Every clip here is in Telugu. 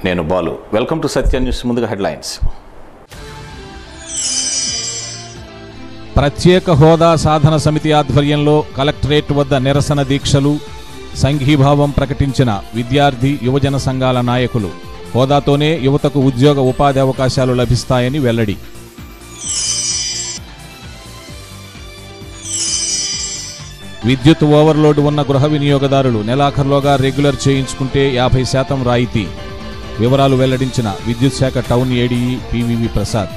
నేను Balu welcome to Satya news ముందుగా హెడ్లైన్స్ ప్రత్యేక హోదా సాధన సమితి ఆధ్వర్యంలో కలెక్టరేట్ వద్ద నిరసన దీక్షలు సంఘీభావం ప్రకటించిన విద్యార్థి యువజన సంఘాల నాయకులు హోదాతోనే యువతకు ఉద్యోగ ఉపాధి అవకాశాలు లభిస్తాయని వెల్లడి విద్యుత్ ఓవర్లోడ్ ఉన్న గృహ వినియోగదారులు నెలాఖరులోగా రెగ్యులర్ చేయించుకుంటే యాభై శాతం రాయితీ వివరాలు వెల్లడించిన విద్యుత్ శాఖ town ADE PVV Prasad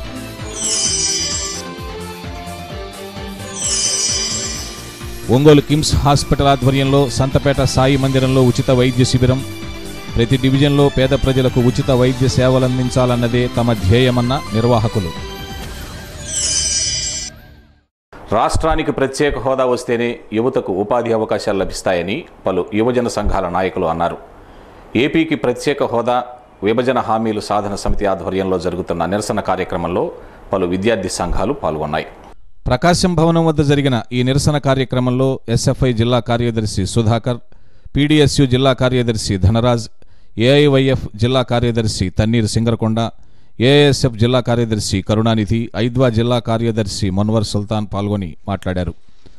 Ongole KIMS hospital ఆధ్వర్యంలో సంతపేట సాయి మందిరంలో ఉచిత వైద్య శిబిరం ప్రతి డివిజన్లో పేద ప్రజలకు ఉచిత వైద్య సేవలందించాలన్నదే తమ ధ్యేయమన్న నిర్వాహకులు రాష్ట్రానికి ప్రత్యేక హోదా వస్తేనే యువతకు ఉపాధి అవకాశాలు లభిస్తాయని పలు యువజన సంఘాల నాయకులు అన్నారు ఏపీకి ప్రత్యేక హోదా విభజన హామీలు సాధన సమితి ఆధ్వర్యంలో జరుగుతున్న నిరసన కార్యక్రమంలో పలు విద్యార్థి సంఘాలు పాల్గొన్నాయి ప్రకాశం భవనం వద్ద జరిగిన ఈ నిరసన కార్యక్రమంలో ఎస్ఎఫ్ఐ జిల్లా కార్యదర్శి సుధాకర్ పీడీఎస్యు జిల్లా కార్యదర్శి ధనరాజ్ ఏఐవైఎఫ్ జిల్లా కార్యదర్శి తన్నీర్ సింగరకొండ ఏఎస్ఎఫ్ జిల్లా కార్యదర్శి కరుణానిధి ఐద్వా జిల్లా కార్యదర్శి మన్వర్ సుల్తాన్ పాల్గొని మాట్లాడారు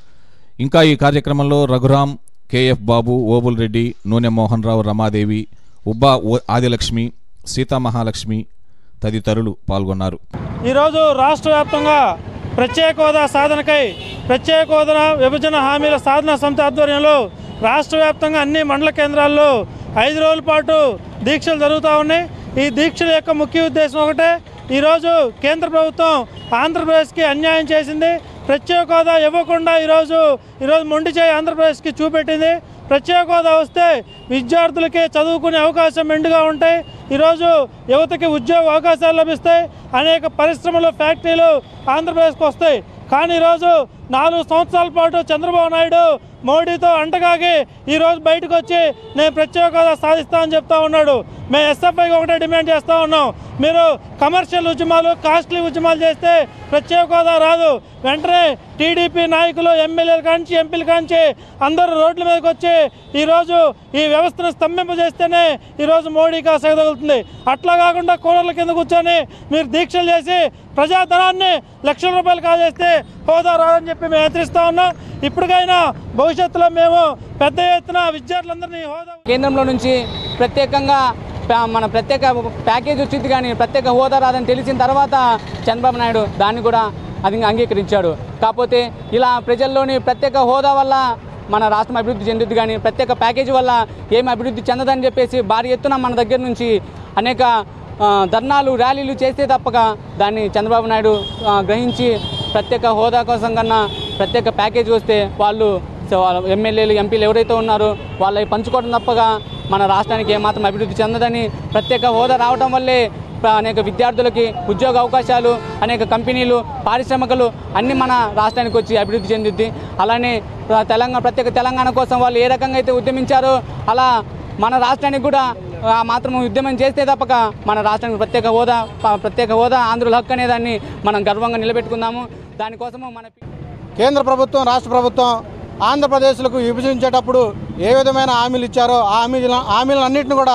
ఇంకా ఈ కార్యక్రమంలో రఘురాం కేఎఫ్ బాబు ఓబుల్ రెడ్డి నూనె మోహన్ రావు రమాదేవి ఉబ్బా ఓ- ఆదిలక్ష్మి సీతామహాలక్ష్మి తదితరులు పాల్గొన్నారు ఈరోజు రాష్ట్ర వ్యాప్తంగా ప్రత్యేక హోదా సాధనకై ప్రత్యేక హోదా విభజన హామీల సాధన సమితి ఆధ్వర్యంలో రాష్ట్ర వ్యాప్తంగా అన్ని మండల కేంద్రాల్లో ఐదు రోజుల పాటు దీక్షలు జరుగుతూ ఉన్నాయి ఈ దీక్షల యొక్క ముఖ్య ఉద్దేశం ఒకటే ఈరోజు కేంద్ర ప్రభుత్వం ఆంధ్రప్రదేశ్కి అన్యాయం చేసింది ప్రత్యేక హోదా ఇవ్వకుండా ఈరోజు ఈరోజు మొండి చేయి ఆంధ్రప్రదేశ్కి చూపెట్టింది ప్రత్యేక హోదా వస్తే విద్యార్థులకి చదువుకునే అవకాశం మెండుగా ఉంటాయి ఈరోజు యువతకి ఉద్యోగ అవకాశాలు లభిస్తాయి అనేక పరిశ్రమలు ఫ్యాక్టరీలు ఆంధ్రప్రదేశ్కి వస్తాయి కానీ ఈరోజు నాలుగు సంవత్సరాల పాటు చంద్రబాబు నాయుడు మోడీతో అంటగాగి ఈరోజు బయటకు వచ్చి నేను ప్రత్యేక హోదా సాధిస్తానని చెప్తా ఉన్నాడు మేము ఎస్ఎఫ్ఐకి ఒకటే డిమాండ్ చేస్తూ ఉన్నాం మీరు కమర్షియల్ ఉద్యమాలు కాస్ట్లీ ఉద్యమాలు చేస్తే ప్రత్యేక హోదా రాదు వెంటనే టీడీపీ నాయకులు ఎమ్మెల్యేలు కాంచి ఎంపీలు కాంచి అందరూ రోడ్ల మీదకి వచ్చి ఈరోజు ఈ వ్యవస్థను స్తంభింపజేస్తేనే ఈరోజు మోడీకి ఆశ తగులుతుంది అట్లా కాకుండా కూలర్ల కింద కూర్చొని మీరు దీక్షలు చేసి ప్రజాధనాన్ని లక్షల రూపాయలు కాజేస్తే హోదా రాదని చెప్పి మేము హెచ్చరిస్తా ఉన్నాం ఇప్పటికైనా భవిష్యత్తులో మేము పెద్ద ఎత్తున విద్యార్థులందరినీ హోదా కేంద్రంలో నుంచి ప్రత్యేకంగా ప్యా- మన ప్రత్యేక ప్యాకేజ్ వచ్చింది కానీ ప్రత్యేక హోదా రాదని తెలిసిన తర్వాత చంద్రబాబు నాయుడు దాన్ని కూడా అది అంగీకరించాడు కాకపోతే ఇలా ప్రజల్లోని ప్రత్యేక హోదా వల్ల మన రాష్ట్రం అభివృద్ధి చెందుద్ది కానీ ప్రత్యేక ప్యాకేజీ వల్ల ఏమి అభివృద్ధి చెందదని చెప్పేసి భారీ ఎత్తున మన దగ్గర నుంచి అనేక ఆ, ధర్నాలు ర్యాలీలు చేస్తే తప్పక దాన్ని చంద్రబాబు నాయుడు ఆ, గ్రహించి ప్రత్యేక హోదా కోసం కన్నా ప్రత్యేక ప్యాకేజీ వస్తే వాళ్ళు సో వాళ్ళ ఎమ్మెల్యేలు ఎంపీలు ఎవరైతే ఉన్నారో వాళ్ళవి పంచుకోవడం తప్పగా మన రాష్ట్రానికి ఏమాత్రం అభివృద్ధి చెందదని ప్రత్యేక హోదా రావడం వల్లే ప్ర- అనేక విద్యార్థులకి ఉద్యోగ అవకాశాలు అనేక కంపెనీలు పారిశ్రామికలు అన్నీ మన రాష్ట్రానికి వచ్చి అభివృద్ధి చెందుద్ది అలానే ప్ర- తెలంగాణ ప్రత్యేక తెలంగాణ కోసం వాళ్ళు ఏ రకంగా అయితే ఉద్యమించారో అలా మన రాష్ట్రానికి కూడా ఆ మాత్రం ఉద్యమం చేస్తే తప్పక మన రాష్ట్రానికి ప్రత్యేక హోదా ప- ప్రత్యేక హోదా ఆంధ్రుల హక్కు అనే దాన్ని మనం గర్వంగా నిలబెట్టుకుందాము దానికోసము మన కేంద్ర ప్రభుత్వం రాష్ట్ర ప్రభుత్వం ఆంధ్రప్రదేశ్లకు విభజించేటప్పుడు ఏ విధమైన హామీలు ఇచ్చారో ఆ హామీల హామీలన్నింటిని కూడా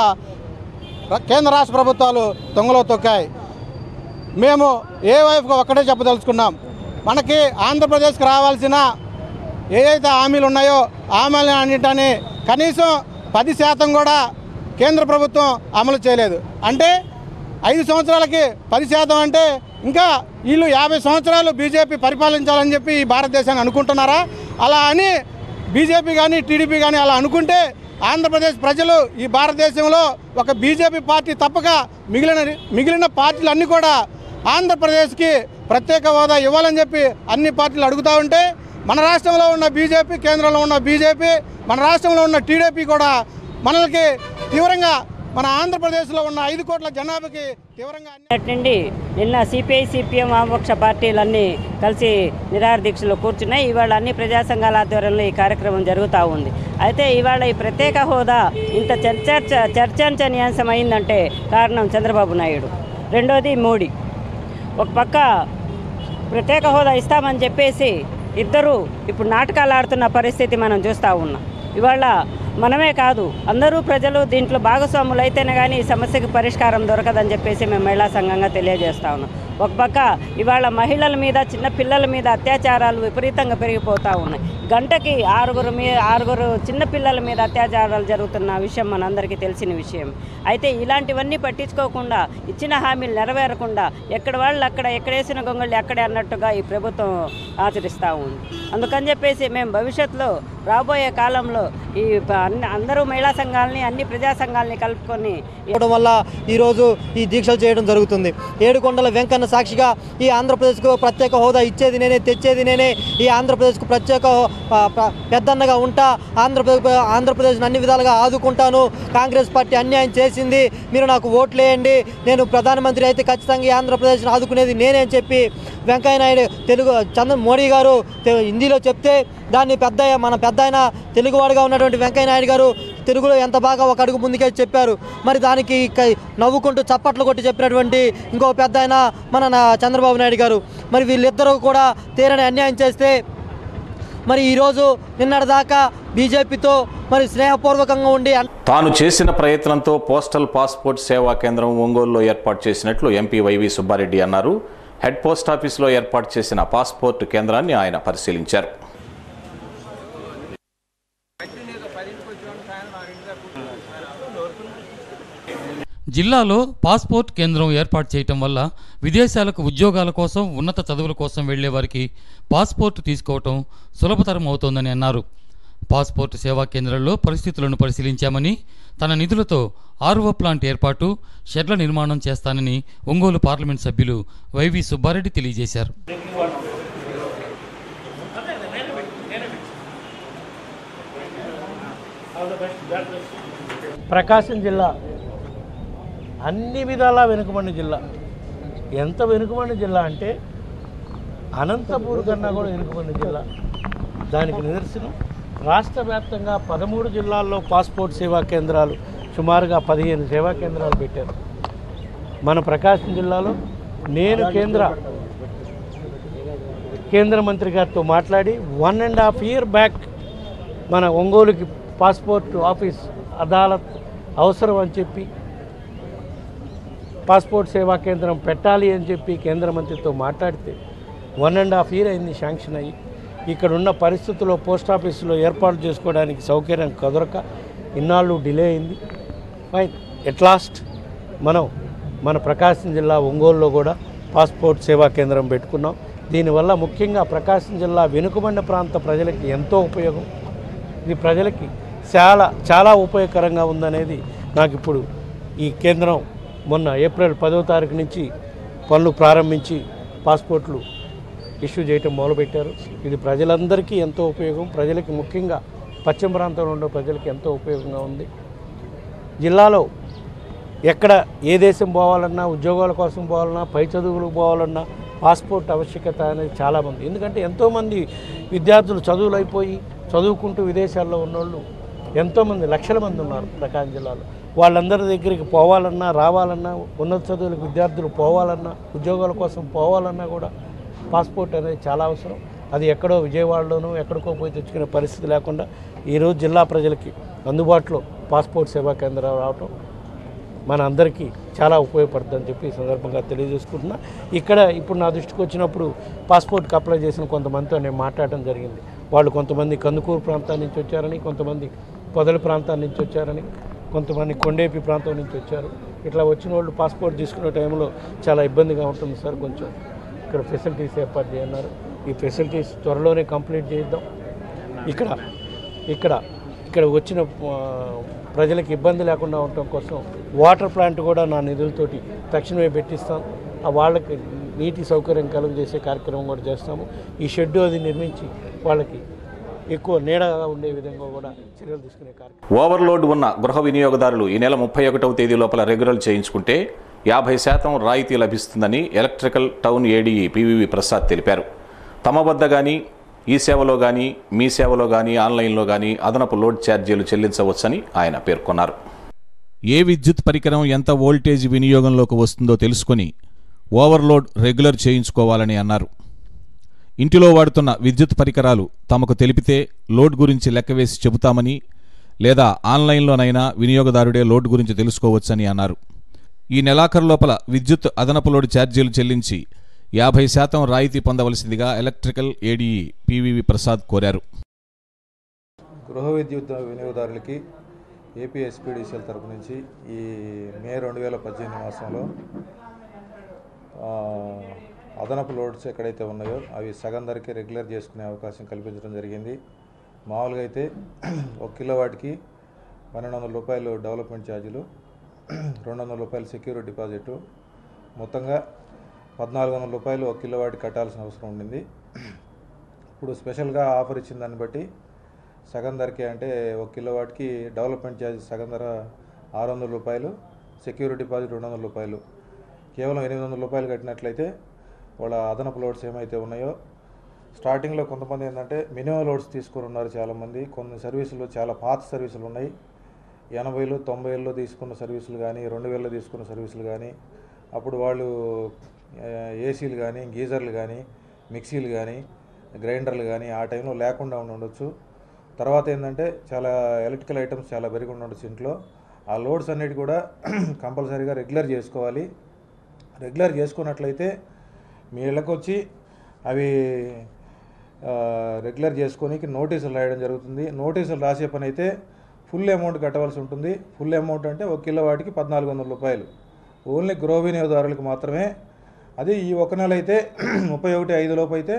ర- కేంద్ర రాష్ట్ర ప్రభుత్వాలు తొంగలో తొక్కాయి మేము ఏ వైపుగా ఒక్కటే చెప్పదలుచుకున్నాం మనకి ఆంధ్రప్రదేశ్కి రావాల్సిన ఏదైతే హామీలు ఉన్నాయో హామీలు అన్నింటినీ కనీసం పది శాతం కూడా కేంద్ర ప్రభుత్వం అమలు చేయలేదు అంటే ఐదు సంవత్సరాలకి పది శాతం అంటే ఇంకా వీళ్ళు యాభై సంవత్సరాలు బీజేపీ పరిపాలించాలని చెప్పి ఈ భారతదేశాన్ని అనుకుంటున్నారా అలా అని బీజేపీ కానీ టీడీపీ కానీ అలా అనుకుంటే ఆంధ్రప్రదేశ్ ప్రజలు ఈ భారతదేశంలో ఒక బీజేపీ పార్టీ తప్పక మిగిలిన మిగిలిన పార్టీలు అన్నీ కూడా ఆంధ్రప్రదేశ్కి ప్రత్యేక హోదా ఇవ్వాలని చెప్పి అన్ని పార్టీలు అడుగుతూ ఉంటే మన రాష్ట్రంలో ఉన్న బీజేపీ కేంద్రంలో ఉన్న బీజేపీ మన రాష్ట్రంలో ఉన్న టీడీపీ కూడా మనల్కి తీవ్రంగా మన ఆంధ్రప్రదేశ్లో ఉన్న ఐదు కోట్ల జనాభాకి తీవ్రంగా అన్యాయం నుండి నిన్న సిపిఐ సిపిఎం వామపక్ష పార్టీలన్నీ కలిసి నిరాహార దీక్షలో కూర్చున్నాయి ఇవాళ అన్ని ప్రజా సంఘాల ఆధ్వర్యంలో ఈ కార్యక్రమం జరుగుతూ ఉంది అయితే ఇవాళ ఈ ప్రత్యేక హోదా ఇంత చర్చ చర్చనీయాంశం అయిందంటే కారణం చంద్రబాబు నాయుడు రెండోది మోడీ ఒక పక్క ప్రత్యేక హోదా ఇస్తామని చెప్పేసి ఇద్దరు ఇప్పుడు నాటకాలు ఆడుతున్న పరిస్థితి మనం చూస్తూ ఉన్నాం ఇవాళ మనమే కాదు అందరూ ప్రజలు దీంట్లో భాగస్వాములు అయితేనే కానీ ఈ సమస్యకి పరిష్కారం దొరకదని చెప్పేసి మేము మహిళా సంఘంగా తెలియజేస్తా ఉన్నాం ఒక పక్క ఇవాళ మహిళల మీద చిన్న పిల్లల మీద అత్యాచారాలు విపరీతంగా పెరిగిపోతూ ఉన్నాయి గంటకి ఆరుగురు మీ ఆరుగురు చిన్న పిల్లల మీద అత్యాచారాలు జరుగుతున్న విషయం మనందరికీ తెలిసిన విషయం అయితే ఇలాంటివన్నీ పట్టించుకోకుండా ఇచ్చిన హామీలు నెరవేరకుండా ఎక్కడ వాళ్ళు అక్కడ ఎక్కడేసిన గొంగళ్ళు అక్కడే అన్నట్టుగా ఈ ప్రభుత్వం ఆచరిస్తూ ఉంది అందుకని చెప్పేసి మేము భవిష్యత్తులో రాబోయే కాలంలో ఈ ప- అన్ని అందరూ మహిళా సంఘాలని అన్ని ప్రజా సంఘాలని కలుపుకొని ఇవ్వడం వల్ల ఈరోజు ఈ దీక్షలు చేయడం జరుగుతుంది ఏడుకొండల వెంకన్న సాక్షిగా ఈ ఆంధ్రప్రదేశ్కు ప్రత్యేక హోదా ఇచ్చేది నేనే తెచ్చేది నేనే ఈ ఆంధ్రప్రదేశ్కు ప్రత్యేక హో- ప- ప- పెద్దన్నగా ఉంటా ఆంధ్రప్రదేశ్ ఆంధ్రప్రదేశ్ని అన్ని విధాలుగా ఆదుకుంటాను కాంగ్రెస్ పార్టీ అన్యాయం చేసింది మీరు నాకు ఓట్లేయండి నేను ప్రధానమంత్రి అయితే ఖచ్చితంగా ఈ ఆంధ్రప్రదేశ్ని ఆదుకునేది నేనే అని చెప్పి వెంకయ్య నాయుడు తెలుగు చంద్ర మోడీ గారు తె- హిందీలో చెప్తే దాన్ని పెద్ద మన పెద్ద ఆయన తెలుగువాడుగా ఉన్నటువంటి వెంకయ్య నాయుడు గారు తెలుగులో ఎంత బాగా ఒక అడుగు ముందుకే చెప్పారు మరి దానికి ఇక నవ్వుకుంటూ చప్పట్లు కొట్టి చెప్పినటువంటి ఇంకో పెద్ద ఆయన మన నా చంద్రబాబు నాయుడు గారు మరి వీళ్ళిద్దరూ కూడా తీరని అన్యాయం చేస్తే మరి ఈరోజు నిన్నటిదాకా బీజేపీతో మరి స్నేహపూర్వకంగా ఉండి అన్- తాను చేసిన ప్రయత్నంతో పోస్టల్ పాస్పోర్ట్ సేవా కేంద్రం ఒంగోలులో ఏర్పాటు చేసినట్లు ఎంపీ వైవి సుబ్బారెడ్డి అన్నారు హెడ్ పోస్ట్ ఆఫీసులో ఏర్పాటు చేసిన పాస్పోర్ట్ కేంద్రాన్ని ఆయన పరిశీలించారు జిల్లాలో పాస్పోర్ట్ కేంద్రం ఏర్పాటు చేయటం వల్ల విదేశాలకు ఉద్యోగాల కోసం ఉన్నత చదువుల కోసం వెళ్లే వారికి పాస్పోర్ట్ తీసుకోవటం సులభతరం అవుతోందని అన్నారు పాస్పోర్ట్ సేవా కేంద్రంలో పరిస్థితులను పరిశీలించామని తన నిధులతో ఆర్ఓ ప్లాంట్ ఏర్పాటు షెడ్ల నిర్మాణం చేస్తానని ఒంగోలు పార్లమెంట్ సభ్యులు వైవి సుబ్బారెడ్డి తెలియజేశారు ప్రకాశం జిల్లా అన్ని విధాలా వెనుకబడిన జిల్లా ఎంత వెనుకబడిన జిల్లా అంటే అనంతపూర్ కన్నా కూడా వెనుకబడిన జిల్లా దానికి నిదర్శనం రాష్ట్ర వ్యాప్తంగా పదమూడు జిల్లాల్లో పాస్పోర్ట్ సేవా కేంద్రాలు సుమారుగా పదిహేను సేవా కేంద్రాలు పెట్టారు మన ప్రకాశం జిల్లాలో నేను కేంద్ర కేంద్ర మంత్రి గారితో మాట్లాడి one and half year back మన ఒంగోలుకి పాస్పోర్ట్ ఆఫీస్ అదాలత్ అవసరం అని చెప్పి పాస్పోర్ట్ సేవా కేంద్రం పెట్టాలి అని చెప్పి కేంద్ర మంత్రితో మాట్లాడితే వన్ అండ్ హాఫ్ ఇయర్ అయింది శాంక్షన్ అయ్యి ఇక్కడ ఉన్న పరిస్థితుల్లో పోస్ట్ ఆఫీసులో ఏర్పాటు చేసుకోవడానికి సౌకర్యం కుదరక ఇన్నాళ్ళు డిలే అయింది ఫైన్ ఎట్ లాస్ట్ మనం మన ప్రకాశం జిల్లా ఒంగోలులో కూడా పాస్పోర్ట్ సేవా కేంద్రం పెట్టుకున్నాం దీనివల్ల ముఖ్యంగా ప్రకాశం జిల్లా వెనుకబడిన ప్రాంత ప్రజలకి ఎంతో ఉపయోగం ఇది ప్రజలకి చాలా చాలా ఉపయోగకరంగా ఉందనేది నాకు ఇప్పుడు ఈ కేంద్రం మొన్న ఏప్రిల్ పదో తారీఖు నుంచి పనులు ప్రారంభించి పాస్పోర్ట్లు ఇష్యూ చేయటం మొదలుపెట్టారు ఇది ప్రజలందరికీ ఎంతో ఉపయోగం ప్రజలకి ముఖ్యంగా పశ్చిమ ప్రాంతంలో ఉండే ప్రజలకి ఎంతో ఉపయోగంగా ఉంది జిల్లాలో ఎక్కడ ఏ దేశం పోవాలన్నా ఉద్యోగాల కోసం పోవాలన్నా పై చదువులకు పోవాలన్నా పాస్పోర్ట్ ఆవశ్యకత అనేది చాలామంది ఎందుకంటే ఎంతోమంది విద్యార్థులు చదువులు అయిపోయి చదువుకుంటూ విదేశాల్లో ఉన్నోళ్ళు ఎంతోమంది లక్షల మంది ఉన్నారు ప్రకాశం జిల్లాలో వాళ్ళందరి దగ్గరికి పోవాలన్నా రావాలన్నా ఉన్నత చదువులకు విద్యార్థులు పోవాలన్నా ఉద్యోగాల కోసం పోవాలన్నా కూడా పాస్పోర్ట్ అనేది చాలా అవసరం అది ఎక్కడో విజయవాడలోనూ ఎక్కడికో పోయి తెచ్చుకునే పరిస్థితి లేకుండా ఈరోజు జిల్లా ప్రజలకి అందుబాటులో పాస్పోర్ట్ సేవా కేంద్రం రావటం మన అందరికీ చాలా ఉపయోగపడుతుందని చెప్పి ఈ సందర్భంగా తెలియజేసుకుంటున్నా ఇక్కడ ఇప్పుడు నా దృష్టికి వచ్చినప్పుడు పాస్పోర్ట్కి అప్లై చేసిన కొంతమందితో నేను మాట్లాడటం జరిగింది వాళ్ళు కొంతమంది కందుకూరు ప్రాంతం నుంచి వచ్చారని కొంతమంది పొదల ప్రాంతం నుంచి వచ్చారని కొంతమంది కొండేపి ప్రాంతం నుంచి వచ్చారు ఇట్లా వచ్చిన వాళ్ళు పాస్పోర్ట్ తీసుకునే టైంలో చాలా ఇబ్బందిగా ఉంటుంది సార్ కొంచెం ఇక్కడ ఫెసిలిటీస్ ఏర్పాటు చేయన్నారు ఈ ఫెసిలిటీస్ త్వరలోనే కంప్లీట్ చేద్దాం ఇక్కడ ఇక్కడ ఇక్కడ వచ్చిన ఆ, ప్రజలకు ఇబ్బంది లేకుండా ఉండటం కోసం వాటర్ ప్లాంట్ కూడా నా నిధులతోటి తక్షణమే పెట్టిస్తాం ఆ వాళ్ళకి నీటి సౌకర్యం కలుగు చేసే కార్యక్రమం కూడా చేస్తాము ఈ షెడ్ అది నిర్మించి వాళ్ళకి ఎక్కువ నీడగా ఉండే విధంగా కూడా చర్యలు తీసుకునే కార్యక్రమం ఓవర్లోడ్ ఉన్న గృహ వినియోగదారులు ఈ నెల ముప్పై ఒకటవ తేదీ లోపల రెగ్యులర్ చేయించుకుంటే యాభై శాతం రాయితీ లభిస్తుందని electrical town ADE PVV Prasad తెలిపారు తమ వద్ద కానీ ఈ సేవలో కానీ మీ సేవలో కానీ ఆన్లైన్లో కానీ అదనపు లోడ్ ఛార్జీలు చెల్లించవచ్చని ఆయన పేర్కొన్నారు ఏ విద్యుత్ పరికరం ఎంత వోల్టేజ్ వినియోగంలోకి వస్తుందో తెలుసుకొని ఓవర్లోడ్ రెగ్యులర్ చేయించుకోవాలని అన్నారు ఇంటిలో వాడుతున్న విద్యుత్ పరికరాలు తమకు తెలిపితే లోడ్ గురించి లెక్కవేసి చెబుతామని లేదా ఆన్లైన్లోనైనా వినియోగదారుడే లోడ్ గురించి తెలుసుకోవచ్చని అన్నారు ఈ నెలాఖరు లోపల విద్యుత్ అదనపు లోడ్ ఛార్జీలు చెల్లించి యాభై శాతం రాయితీ పొందవలసిందిగా ఎలక్ట్రికల్ ఏడీఈ పివివి ప్రసాద్ కోరారు గృహ విద్యుత్ వినియోగదారులకి ఏపీ ఎస్పీడీసీఎల్ తరపు నుంచి ఈ మే రెండు వేల పద్దెనిమిది మాసంలో ఆ, అదనపు లోడ్స్ ఎక్కడైతే ఉన్నాయో అవి సగం ధరకే రెగ్యులర్ చేసుకునే అవకాశం కల్పించడం జరిగింది మామూలుగా అయితే ఒక కిలో వాటికి పన్నెండు వందల రూపాయలు డెవలప్మెంట్ ఛార్జీలు రెండు వందల రూపాయలు సెక్యూరిటీ డిపాజిట్ మొత్తంగా పద్నాలుగు వందల రూపాయలు ఒక కిలో వాటికి కట్టాల్సిన అవసరం ఉండింది ఇప్పుడు స్పెషల్గా ఆఫర్ ఇచ్చిన దాన్ని బట్టి సగం ధరకే అంటే ఒక కిలో వాటికి డెవలప్మెంట్ ఛార్జ్ సగం ధర ఆరు వందల రూపాయలు సెక్యూరిటీ డిపాజిట్ రెండు వందల రూపాయలు కేవలం ఎనిమిది వందల రూపాయలు కట్టినట్లయితే వాళ్ళ అదనపు లోడ్స్ ఏమైతే ఉన్నాయో స్టార్టింగ్లో కొంతమంది ఏంటంటే మినిమం లోడ్స్ తీసుకుని ఉన్నారు చాలామంది కొన్ని సర్వీసులు చాలా పాత సర్వీసులు ఉన్నాయి ఎనభైలు తొంభైల్లో తీసుకున్న సర్వీసులు కానీ రెండు వేలలో తీసుకున్న సర్వీసులు కానీ అప్పుడు వాళ్ళు ఆ, ఏసీలు కానీ గీజర్లు కానీ మిక్సీలు కానీ గ్రైండర్లు కానీ ఆ టైంలో లేకుండా ఉండి ఉండొచ్చు తర్వాత ఏంటంటే చాలా ఎలక్ట్రికల్ ఐటమ్స్ చాలా పెరిగి ఉండొచ్చు ఇంట్లో ఆ లోడ్స్ అన్నిటి కూడా కంపల్సరీగా రెగ్యులర్ చేసుకోవాలి రెగ్యులర్ చేసుకున్నట్లయితే మీ ఇళ్ళకి వచ్చి అవి ఆ, రెగ్యులర్ చేసుకోనికి నోటీసులు రాయడం జరుగుతుంది నోటీసులు రాసే పని అయితే ఫుల్ అమౌంట్ కట్టవలసి ఉంటుంది ఫుల్ అమౌంట్ అంటే ఒక కిలో వాటికి పద్నాలుగు వందల రూపాయలు ఓన్లీ గృహ వినియోగదారులకు మాత్రమే అది ఈ ఒక నెల అయితే ముప్పై ఒకటి ఐదు లోపు అయితే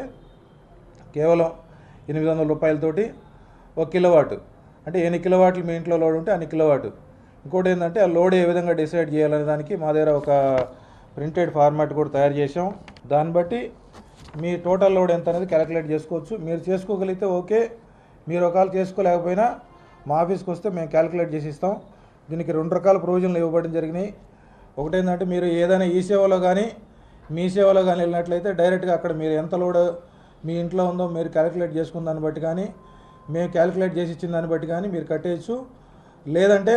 కేవలం ఎనిమిది వందల రూపాయలతోటి ఒక కిలోవాట్ అంటే ఎన్ని కిలోవాట్లు మీ ఇంట్లో లోడ్ ఉంటే అన్ని కిలోవాట్ ఇంకోటి ఏంటంటే ఆ లోడ్ ఏ విధంగా డిసైడ్ చేయాలనే దానికి మా దగ్గర ఒక ప్రింటెడ్ ఫార్మాట్ కూడా తయారు చేసాం దాన్ని బట్టి మీ టోటల్ లోడ్ ఎంత అనేది క్యాలిక్యులేట్ చేసుకోవచ్చు మీరు చేసుకోగలిగితే ఓకే మీరు ఒకవేళ చేసుకోలేకపోయినా మా ఆఫీస్కి వస్తే మేము క్యాలిక్యులేట్ చేసి ఇస్తాం దీనికి రెండు రకాల ప్రొవిజన్లు ఇవ్వబడడం జరిగినాయి ఒకటేంటంటే మీరు ఏదైనా ఈ సేవలో కానీ మీ సేవలో కానీ వెళ్ళినట్లయితే డైరెక్ట్గా అక్కడ మీరు ఎంత లోడ్ మీ ఇంట్లో ఉందో మీరు క్యాలిక్యులేట్ చేసుకున్న దాన్ని బట్టి కానీ మేము క్యాలిక్యులేట్ చేసి ఇచ్చిన దాన్ని బట్టి కానీ మీరు కట్టేయచ్చు లేదంటే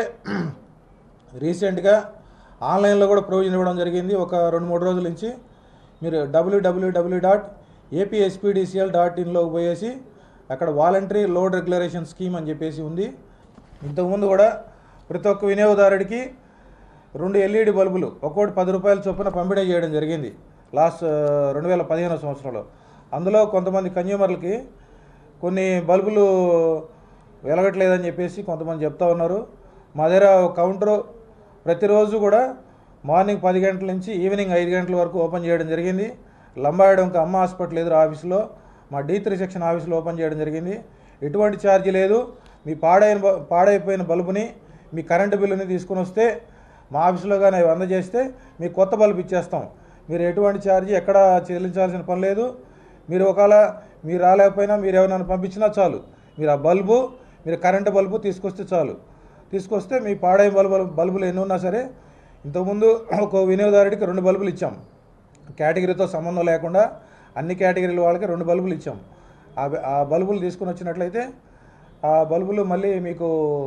రీసెంట్గా ఆన్లైన్లో కూడా ప్రొవిజన్ ఇవ్వడం జరిగింది ఒక రెండు మూడు రోజుల నుంచి మీరు డబ్ల్యూడబ్ల్యూడబ్ల్యూ డాట్ ఏపీఎస్పీడీసీఎల్ డాట్ ఇన్లోకి పోయేసి అక్కడ వాలంటరీ లోడ్ రెగ్యులరేషన్ స్కీమ్ అని చెప్పేసి ఉంది ఇంతకుముందు కూడా ప్రతి ఒక్క వినియోగదారుడికి రెండు ఎల్ఈడి బల్బులు ఒక్కోటి పది రూపాయల చొప్పున పంపిణీ చేయడం జరిగింది లాస్ట్ రెండు వేల పదిహేను సంవత్సరంలో అందులో కొంతమంది కన్జ్యూమర్లకి కొన్ని బల్బులు వెలగట్లేదని చెప్పేసి కొంతమంది చెప్తా ఉన్నారు మా దగ్గర ఒక కౌంటరు ప్రతిరోజు కూడా మార్నింగ్ పది గంటల నుంచి ఈవినింగ్ ఐదు గంటల వరకు ఓపెన్ చేయడం జరిగింది లంబాయడంకి అమ్మ హాస్పిటల్ ఎదురు ఆఫీసులో మా డీ త్రీ సెక్షన్ ఆఫీసులో ఓపెన్ చేయడం జరిగింది ఎటువంటి ఛార్జీ లేదు మీ పాడైన బ- పాడైపోయిన బల్బుని మీ కరెంటు బిల్లుని తీసుకుని వస్తే మా ఆఫీసులో కానీ అవి అందజేస్తే మీకు కొత్త బల్బు ఇచ్చేస్తాం మీరు ఎటువంటి ఛార్జీ ఎక్కడ చెల్లించాల్సిన పని లేదు మీరు ఒకవేళ మీరు రాలేకపోయినా మీరు ఎవరైనా పంపించినా చాలు మీరు ఆ బల్బు మీరు కరెంటు బల్బు తీసుకొస్తే చాలు తీసుకొస్తే మీ పాడైన బల్బు బల్బులు ఎన్ని ఉన్నా సరే ఇంతకుముందు ఒక వినియోగదారుడికి రెండు బల్బులు ఇచ్చాం కేటగిరీతో సంబంధం లేకుండా అన్ని కేటగిరీల వాళ్ళకి రెండు బల్బులు ఇచ్చాం ఆ బ- ఆ బల్బులు తీసుకుని వచ్చినట్లయితే ఆ బల్బులు మళ్ళీ మీకు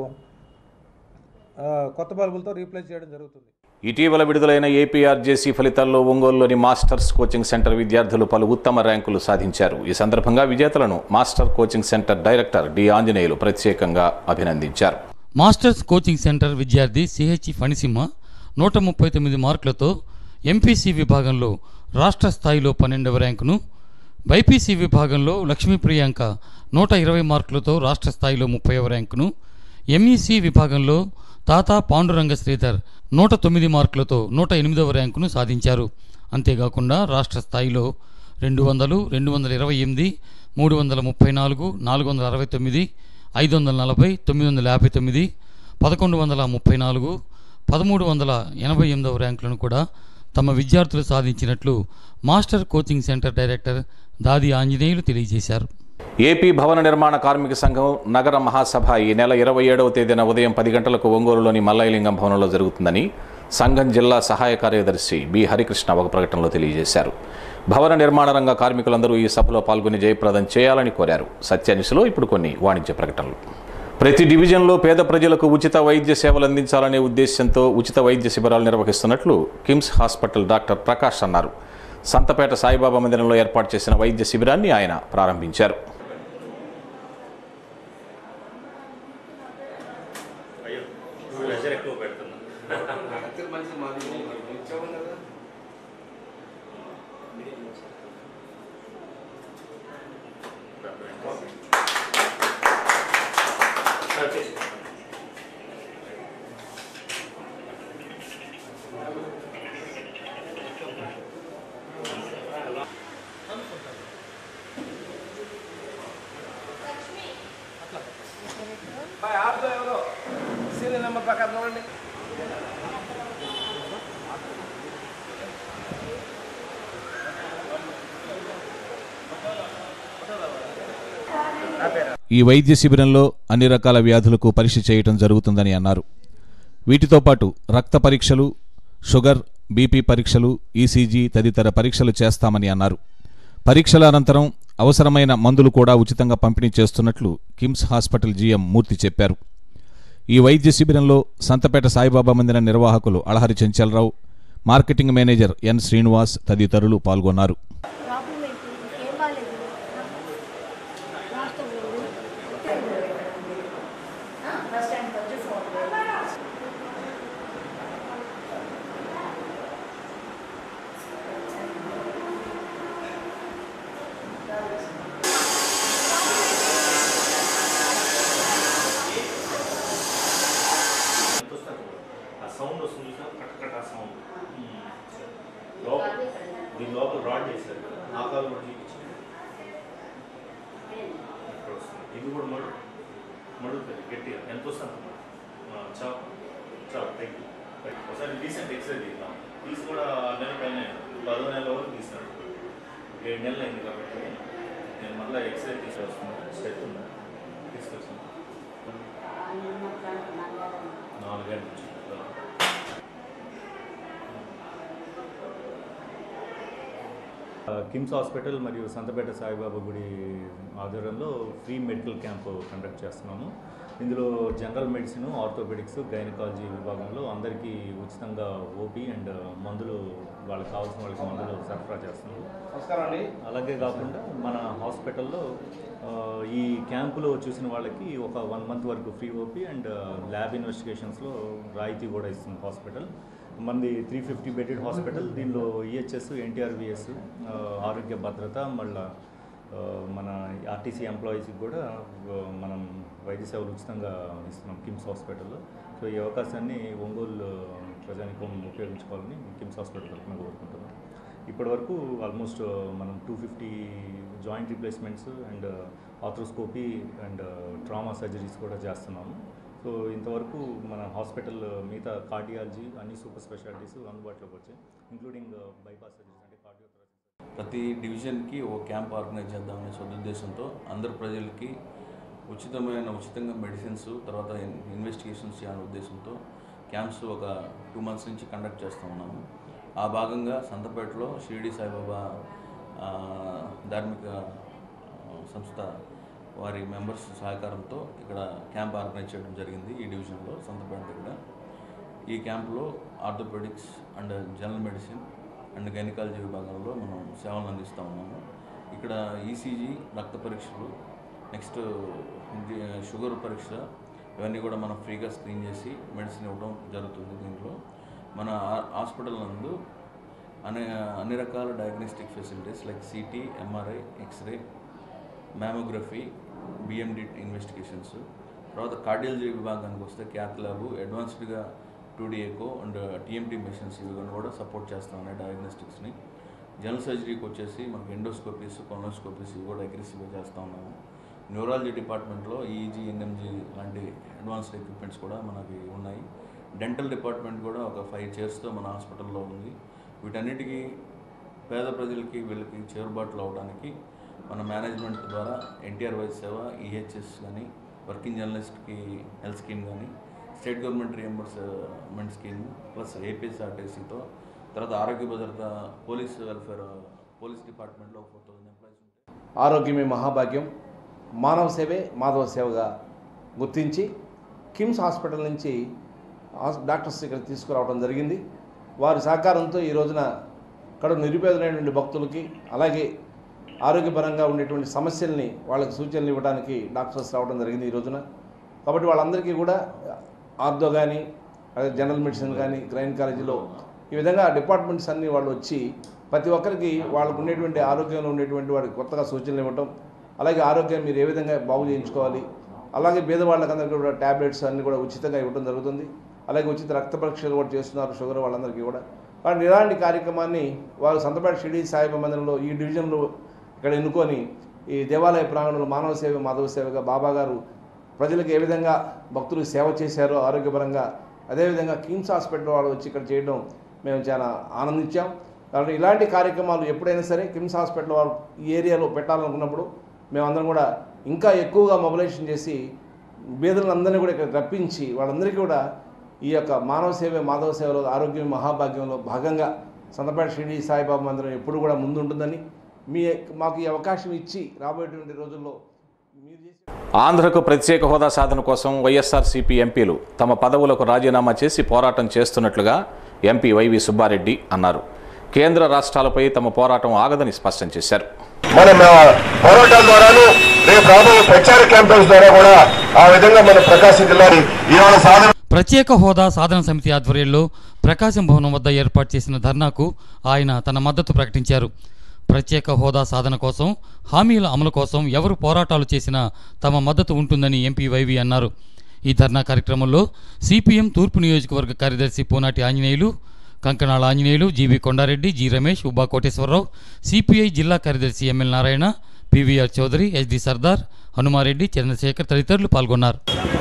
ఆ, కొత్త బల్బులతో రీప్లేస్ చేయడం జరుగుతుంది ఇటీవల విడుదలైన ఏపీఆర్జేసీ ఫలితాల్లో ఒంగోలులోని మాస్టర్స్ కోచింగ్ సెంటర్ విద్యార్థులు పలు ఉత్తమ ర్యాంకులు సాధించారు ఈ సందర్భంగా విజేతలను master coaching centre director D Anjaneyulu ప్రత్యేకంగా అభినందించారు మాస్టర్స్ కోచింగ్ సెంటర్ విద్యార్థి సిహెచ్ ఫణిసింహ నూట ముప్పై తొమ్మిది మార్కులతో ఎంపీసీ విభాగంలో రాష్ట్ర స్థాయిలో పన్నెండవ ర్యాంకును బైపీసీ విభాగంలో లక్ష్మీ ప్రియాంక నూట ఇరవై మార్కులతో రాష్ట్ర స్థాయిలో ముప్పైవ ర్యాంకును ఎంఈసీ విభాగంలో తాతా పాండురంగ శ్రీధర్ నూట తొమ్మిది మార్కులతో నూట ఎనిమిదవ ర్యాంకును సాధించారు అంతేకాకుండా రాష్ట్ర స్థాయిలో రెండు వందలు రెండు వందల ఇరవై ఎనిమిది మూడు వందల ముప్పై నాలుగు నాలుగు వందల అరవై తొమ్మిది ఐదు వందల నలభై తొమ్మిది వందల యాభై తొమ్మిది పదకొండు వందల ముప్పై నాలుగు పదమూడు వందల ఎనభై ఎనిమిదవ ర్యాంకులను కూడా తమ విద్యార్థులు సాధించినట్లు master coaching centre director Dadi Anjaneyulu తెలియజేశారు ఏపీ భవన నిర్మాణ కార్మిక సంఘం నగర మహాసభ ఈ నెల ఇరవై ఏడవ తేదీన ఉదయం పది గంటలకు ఒంగోలులోని మల్లయ్యలింగం భవనంలో జరుగుతుందని సంఘం జిల్లా సహాయ కార్యదర్శి బి హరికృష్ణ ఒక ప్రకటనలో తెలియజేశారు భవన నిర్మాణ రంగ కార్మికులందరూ ఈ సభలో పాల్గొని జయప్రదం చేయాలని కోరారు సత్యాన్యూస్లో ఇప్పుడు కొన్ని వాణిజ్య ప్రకటనలు ప్రతి డివిజన్లో పేద ప్రజలకు ఉచిత వైద్య సేవలు అందించాలనే ఉద్దేశంతో ఉచిత వైద్య శిబిరాలు నిర్వహిస్తున్నట్లు కిమ్స్ హాస్పిటల్ డాక్టర్ ప్రకాష్ అన్నారు సంతపేట సాయిబాబా మందిరంలో ఏర్పాటు చేసిన వైద్య శిబిరాన్ని ఆయన ప్రారంభించారు ఈ వైద్య శిబిరంలో అన్ని రకాల వ్యాధులకు పరీక్ష చేయటం జరుగుతుందని అన్నారు వీటితో పాటు రక్త పరీక్షలు షుగర్ బీపీ పరీక్షలు ఈసీజీ తదితర పరీక్షలు చేస్తామని అన్నారు పరీక్షల అనంతరం అవసరమైన మందులు కూడా ఉచితంగా పంపిణీ చేస్తున్నట్లు కిమ్స్ హాస్పిటల్ జీఎం మూర్తి చెప్పారు ఈ వైద్య శిబిరంలో సంతపేట సాయిబాబా మందిర నిర్వాహకులు Alahari Chenchalarao marketing manager N Srinivas తదితరులు పాల్గొన్నారు ఆ సౌండ్ వస్తుంది చూసా కట్ కట్ ఆ సౌండ్ లోపల దీని లోపల రాడ్ చేశారు కదా ఆ కాలు కూడా చూపించారు ఇక్కడ వస్తుంది ఇది కూడా మడు మడుగుతుంది గట్టిగా ఎంత వస్తుంది అంత మడు. ఆ, చావు చావు థ్యాంక్ యూ ఒకసారి రీసెంట్ ఎక్స్రే తీద్దాం తీసి కూడా ఆరు నెలల పైన పదో నెలల వరకు తీసినాడు ఏడు నెలలు అయింది కాబట్టి నేను మళ్ళీ ఎక్స్రే తీసి వస్తున్నాను స్టెప్ ఉందా తీసుకొచ్చాను నాలుగేళ్ళ నుంచి కిమ్స్ హాస్పిటల్ మరియు సంతపేట సాయిబాబా గుడి ఆధ్వర్యంలో ఫ్రీ మెడికల్ క్యాంప్ కండక్ట్ చేస్తున్నాము ఇందులో జనరల్ మెడిసిన్ ఆర్థోపెడిక్స్ గైనకాలజీ విభాగంలో అందరికీ ఉచితంగా ఓపీ అండ్ మందులు వాళ్ళకి కావాల్సిన వాళ్ళకి మందులు సరఫరా చేస్తున్నాము నమస్కారం అండి అలాగే కాకుండా మన హాస్పిటల్లో ఆ, ఈ క్యాంపులో చూసిన వాళ్ళకి ఒక వన్ మంత్ వరకు ఫ్రీ ఓపీ అండ్ ల్యాబ్ ఇన్వెస్టిగేషన్స్లో రాయితీ కూడా ఇస్తుంది హాస్పిటల్ మనది త్రీ ఫిఫ్టీ బెడెడ్ హాస్పిటల్ దీనిలో ఈహెచ్ఎస్ ఎన్టీఆర్విఎస్ ఆరోగ్య భద్రత మళ్ళా ఆ, మన ఆర్టీసీ ఎంప్లాయీస్కి కూడా ఆ, మనం వైద్య సేవలు ఉచితంగా ఇస్తున్నాం కిమ్స్ హాస్పిటల్లో సో ఈ అవకాశాన్ని ఒంగోలు ప్రజానికం ఉపయోగించుకోవాలని కిమ్స్ హాస్పిటల్ తరఫున కోరుకుంటున్నాం ఇప్పటి వరకు ఆల్మోస్ట్ మనం two fifty joint replacements and arthroscopy and trauma surgeries కూడా చేస్తున్నాము సో ఇంతవరకు మన హాస్పిటల్ మిగతా కార్డియాలజీ అన్ని సూపర్ స్పెషాలిటీస్ అందుబాటులోకి వచ్చాయి ఇంక్లూడింగ్ బైపాస్ సర్జరీస్ అంటే కార్డియో ప్రతి డివిజన్కి ఓ క్యాంప్ ఆర్గనైజ్ చేద్దామనే సదుద్దేశంతో అందరు ప్రజలకి ఉచితమైన ఉచితంగా మెడిసిన్స్ తర్వాత ఇన్- ఇన్వెస్టిగేషన్స్ చేయాలనే ఉద్దేశంతో క్యాంప్స్ ఒక టూ మంత్స్ నుంచి కండక్ట్ చేస్తూ ఉన్నాము ఆ భాగంగా సంతపేటలో షిరిడి సాయిబాబా ఆ, ధార్మిక ఆ, సంస్థ వారి మెంబర్స్ సహకారంతో ఇక్కడ క్యాంప్ ఆర్గనైజ్ చేయడం జరిగింది ఈ డివిజన్లో సంతపేట దగ్గర ఈ క్యాంపులో orthopaedics and general medicine and gynaecology విభాగంలో మనం సేవలు అందిస్తూ ఉన్నాము ఇక్కడ ఈసీజీ రక్త పరీక్షలు నెక్స్ట్ ఇది షుగర్ పరీక్ష ఇవన్నీ కూడా మనం ఫ్రీగా స్క్రీన్ చేసి మెడిసిన్ ఇవ్వడం జరుగుతుంది దీంట్లో మన ఆ- హాస్పిటల్ నందు అనే అన్ని రకాల diagnostic facilities like CT MRI x ray mammography BMD investigations తర్వాత కార్డియాలజీ విభాగానికి వస్తే క్యాత్ ల్యాబ్ అడ్వాన్స్డ్గా two D echo and TMT machines ఇవి కూడా సపోర్ట్ చేస్తాం ఉన్నాయి డయాగ్నోస్టిక్స్ని జనరల్ సర్జరీకి వచ్చేసి మనకి ఎండోస్కోపీస్ కొనోస్కోపీస్ ఇవి కూడా అగ్రెసివ్గా చేస్తూ ఉన్నాము న్యూరాలజీ డిపార్ట్మెంట్లో ఈజీ ఎన్ఎంజీ లాంటి అడ్వాన్స్డ్ ఎక్విప్మెంట్స్ కూడా మనకి ఉన్నాయి డెంటల్ డిపార్ట్మెంట్ కూడా ఒక ఫైవ్ చైర్స్తో మన హాస్పిటల్లో ఉంది వీటన్నిటికీ పేద ప్రజలకి వీళ్ళకి చేరుబాట్లు అవడానికి మన మేనేజ్మెంట్ ద్వారా ఎన్టీఆర్ వైస్ సేవ ఈహెచ్ఎస్ కానీ వర్కింగ్ జర్నలిస్ట్కి హెల్త్ స్కీమ్ కానీ state government reimbursement scheme plus ఏపీఎస్ఆర్టీసీతో తర్వాత Arogya Bhadrata police welfare police డిపార్ట్మెంట్లో ఫోర్ థౌసండ్ ఎంప్లాయీస్ ఆరోగ్యమే మహాభాగ్యం మానవ సేవే మాధవ సేవగా గుర్తించి కిమ్స్ హాస్పిటల్ నుంచి హాస్- డాక్టర్స్ ఇక్కడ తీసుకురావడం జరిగింది వారి సహకారంతో ఈ రోజున కడు నిరుపేదలైనటువంటి భక్తులకి అలాగే ఆరోగ్యపరంగా ఉండేటువంటి సమస్యల్ని వాళ్ళకి సూచనలు ఇవ్వడానికి డాక్టర్స్ రావడం జరిగింది ఈ రోజున కాబట్టి వాళ్ళందరికీ కూడా ఆర్థో కానీ అదే జనరల్ మెడిసిన్ కానీ గ్రైన్ కాలేజీలో ఈ విధంగా డిపార్ట్మెంట్స్ అన్నీ వాళ్ళు వచ్చి ప్రతి ఒక్కరికి వాళ్ళకు ఉండేటువంటి ఆరోగ్యంలో ఉండేటువంటి వాడికి కొత్తగా సూచనలు ఇవ్వటం అలాగే ఆరోగ్యం మీరు ఏ విధంగా బాగు చేయించుకోవాలి అలాగే పేదవాళ్ళకందరికీ కూడా ట్యాబ్లెట్స్ అన్నీ కూడా ఉచితంగా ఇవ్వడం జరుగుతుంది అలాగే ఉచిత రక్త పరీక్షలు కూడా చేస్తున్నారు షుగర్ వాళ్ళందరికీ కూడా కాబట్టి ఇలాంటి కార్యక్రమాన్ని వారు సంతపేట షిరిడి సాయిబాబా మందిరంలో ఈ డివిజన్లో ఇక్కడ ఎన్నుకొని ఈ దేవాలయ ప్రాంగణంలో మానవ సేవ మాధవ సేవగా బాబా గారు ప్రజలకు ఏ విధంగా భక్తులకు సేవ చేశారో ఆరోగ్యపరంగా అదేవిధంగా కిమ్స్ హాస్పిటల్ వాళ్ళు వచ్చి ఇక్కడ చేయడం మేము చాలా ఆనందించాం కాబట్టి ఇలాంటి కార్యక్రమాలు ఎప్పుడైనా సరే కిమ్స్ హాస్పిటల్ వాళ్ళు ఈ ఏరియాలో పెట్టాలనుకున్నప్పుడు మేమందరం కూడా ఇంకా ఎక్కువగా మొబిలైజేషన్ చేసి బీదలందరినీ కూడా ఇక్కడ రప్పించి వాళ్ళందరికీ కూడా ఈ యొక్క మానవ సేవ మాధవ సేవలో ఆరోగ్యం మహాభాగ్యంలో భాగంగా సంతపేట షిరిడి సాయిబాబా మందిరం ఎప్పుడు కూడా ముందుంటుందని మీ మాకు ఈ అవకాశం ఇచ్చి రాబోయేటువంటి రోజుల్లో ఆంధ్రకు ప్రత్యేక హోదా సాధన కోసం వైఎస్ఆర్సీపీ ఎంపీలు తమ పదవులకు రాజీనామా చేసి పోరాటం చేస్తున్నట్లుగా ఎంపీ వైవి సుబ్బారెడ్డి అన్నారు కేంద్ర రాష్ట్రాలపై తమ పోరాటం ఆగదని స్పష్టం చేశారు మన పోరాటాల ద్వారాను రేపు రాబోయే ప్రచార క్యాంపెయిన్స్ ద్వారా కూడా ఆ విధంగా మన ప్రకాశం జిల్లాని ఇవాళ సాధన ప్రత్యేక హోదా సాధన సమితి ఆధ్వర్యంలో ప్రకాశం భవనం వద్ద ఏర్పాటు చేసిన ధర్నాకు ఆయన తన మద్దతు ప్రకటించారు ప్రత్యేక హోదా సాధన కోసం హామీల అమలు కోసం ఎవరు పోరాటాలు చేసినా తమ మద్దతు ఉంటుందని ఎంపీ వైవి అన్నారు ఈ ధర్నా కార్యక్రమంలో సిపిఎం తూర్పు నియోజకవర్గ కార్యదర్శి Poonati Anjaneyulu Kankanala Anjaneyulu GV Kondareddy G Ramesh Ubba Koteswararao CPI జిల్లా కార్యదర్శి ML Narayana PVR Chowdary SD Sardar Hanumareddy Chandrasekhar తదితరులు పాల్గొన్నారు